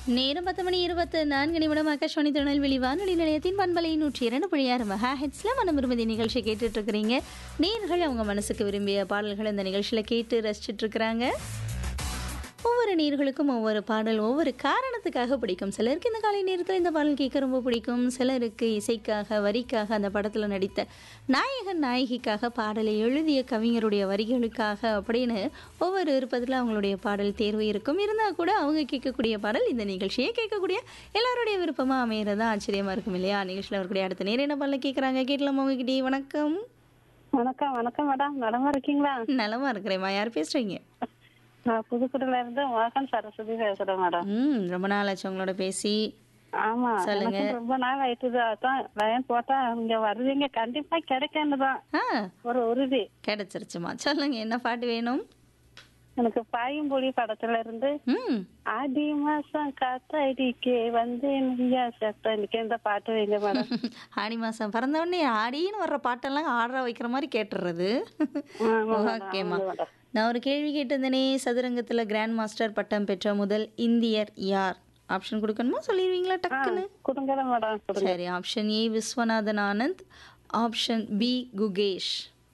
நேரம் பத்து மணி இருபத்து நான்கு நிமிடம் ஆகாஷ்வாணி திருநெல்வேலி வானொலி நிலையத்தின் பண்பலை நூற்றி இரண்டு புள்ளி ஆறு மெகா ஹெட்ஸில் மனம் விரும்பி நிகழ்ச்சி கேட்டுட்டு இருக்கிறீங்க நேர்கள் அவங்க மனசுக்கு விரும்பிய பாடல்கள் இந்த நிகழ்ச்சியில் கேட்டு ரசிச்சுட்டு இருக்கிறாங்க ஒவ்வொரு நீர்களுக்கும் ஒவ்வொரு பாடல் ஒவ்வொரு காரணத்துக்காக பிடிக்கும் சிலருக்கு இந்த காலை நேரத்தில் இந்த பாடல் கேட்க ரொம்ப பிடிக்கும் சிலருக்கு இசைக்காக வரிக்காக அந்த படத்தில் நடித்த நாயகன் நாயகிக்காக பாடலை எழுதிய கவிஞருடைய வரிகளுக்காக அப்படின்னு ஒவ்வொரு விருப்பத்தில் அவங்களுடைய பாடல் தேர்வு இருக்கும் இருந்தால் கூட அவங்க கேட்கக்கூடிய பாடல் இந்த நிகழ்ச்சியை கேட்கக்கூடிய எல்லாருடைய விருப்பமாக அமையிறதா ஆச்சரியமாக இருக்கும் இல்லையா நிகழ்ச்சியில் வரக்கூடிய அடுத்த நேரம் என்ன பாடல கேட்குறாங்க கேட்கலாமா உங்ககிட்டே வணக்கம் வணக்கம் வணக்கம் மேடம் நலமா இருக்கீங்களா நலமா இருக்கிறேம்மா யார் பேசுகிறீங்க நான் புதுக்குடில இருந்து மோகன் சரஸ்வதி பேசுறேன் மேடம் ம் ரொம்ப நாள் ஆச்சு உங்களோட பேசி ஆமா சொல்லுங்க. எனக்கு ரொம்ப நாள் ஆயிட்டுது அதான் லைன் போட்டா இங்க வருவீங்க கண்டிப்பா கிடைக்கன்னு தான் ஆ ஒரு உறுதி கிடைச்சிருச்சுமா சொல்லுங்க என்ன பாட்டு வேணும் எனக்கு பாயும்பொழி படத்துல இருந்து ம் ஆடி மாசம் காத்தடிக்கே வந்து நீயா சத்தடிக்க இந்த பாட்டு வைங்க மேடம் ஆடி மாதம் பிறந்த உடனே ஆடின்னு வர்ற பாட்டெல்லாம் ஆடுற வைக்கிற மாதிரி கேட்டுறது ஆமா மேடம், ஓகேம்மா ஆமா மேடம். நான் ஒரு கேள்வி கேட்டிருந்தேனே சதுரங்கத்தில் கிராண்ட் மாஸ்டர் பட்டம் பெற்ற முதல் இந்தியர் யார் ஆப்ஷன் கொடுக்கணுமா சொல்லிடுவீங்களா டக்குன்னு கொடுங்க மேடம் கொடுங்க சரி option A Viswanathan Anand option B Gukesh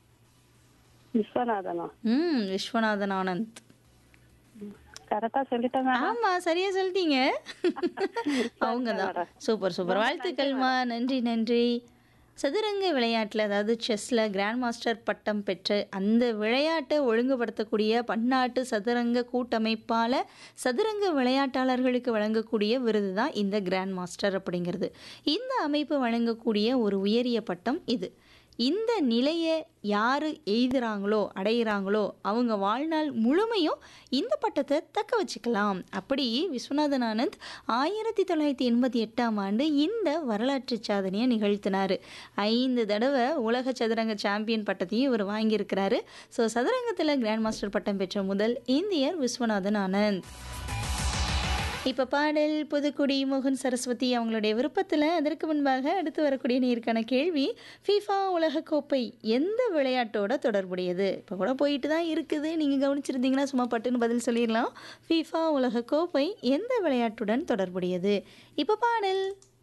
விஸ்வநாதனா ம் விஸ்வநாதன் ஆனந்த் கரெக்டா சொல்லிட்டேன் மேடம் ஆமா சரியா சொல்லிட்டீங்க அவங்க தான் சூப்பர் சூப்பர் வாழ்த்துக்கள்மா நன்றி நன்றி சதுரங்க விளையாட்டில் அதாவது செஸ்ஸில் கிராண்ட் மாஸ்டர் பட்டம் பெற்ற அந்த விளையாட்டை ஒழுங்குபடுத்தக்கூடிய பன்னாட்டு சதுரங்க கூட்டமைப்பால் சதுரங்க விளையாட்டாளர்களுக்கு வழங்கக்கூடிய விருது தான் இந்த கிராண்ட் மாஸ்டர் அப்படிங்கிறது இந்த அமைப்பு வழங்கக்கூடிய ஒரு உயரிய பட்டம் இது இந்த நிலையை யார் எய்துறாங்களோ அடையிறாங்களோ அவங்க வாழ்நாள் முழுமையும் இந்த பட்டத்தை தக்க வச்சுக்கலாம் அப்படி விஸ்வநாதன் ஆனந்த் ஆயிரத்தி தொள்ளாயிரத்தி எண்பத்தி எட்டாம் ஆண்டு இந்த வரலாற்று சாதனையை நிகழ்த்தினார் ஐந்து தடவை உலக சதுரங்க சாம்பியன் பட்டத்தையும் இவர் வாங்கியிருக்கிறாரு ஸோ சதுரங்கத்தில் கிராண்ட் மாஸ்டர் பட்டம் பெற்ற முதல் இந்தியர் விஸ்வநாதன் ஆனந்த் இப்போ பாடல் புதுக்குடி மோகன் சரஸ்வதி அவங்களுடைய விருப்பத்தில் அதற்கு முன்பாக அடுத்து வரக்கூடிய நேருக்கான கேள்வி ஃபீஃபா உலகக்கோப்பை எந்த விளையாட்டோட தொடர்புடையது இப்போ கூட போயிட்டு தான் இருக்குது நீங்கள் கவனிச்சிருந்தீங்கன்னா சும்மா பட்டுன்னு பதில் சொல்லிடலாம் ஃபீஃபா உலகக்கோப்பை எந்த விளையாட்டுடன் தொடர்புடையது இப்போ பாடல்